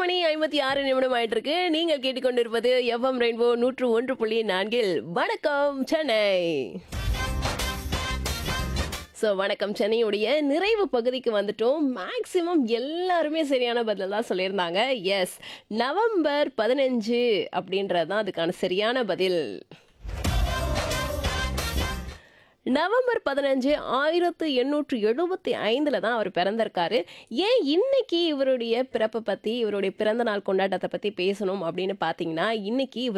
மணி ஐம்பத்தி ஆறு நிமிடம் ஆயிட்டு இருக்கு நீங்கள் கேட்டுக்கொண்டிருப்பது எஃப்எம் ரெயின்போ நூற்று ஒன்று புள்ளி நான்கில் வணக்கம் சென்னை ஸோ வணக்கம் சென்னையுடைய நிறைவு பகுதிக்கு வந்துட்டோம் மேக்ஸிமம் எல்லாருமே சரியான பதில் தான் சொல்லியிருந்தாங்க எஸ் நவம்பர் பதினஞ்சு அப்படின்றது தான் அதுக்கான சரியான பதில் நவம்பர் பதினஞ்சு ஆயிரத்து எண்ணூற்று எழுபத்தி ஐந்தில் தான் அவர் பிறந்திருக்காரு ஏன் இன்னைக்கு இவருடைய பிறப்பை பற்றி இவருடைய பிறந்த நாள் கொண்டாட்டத்தை பற்றி பேசணும் அப்படின்னு பார்த்தீங்கன்னா இன்னைக்கு இவர்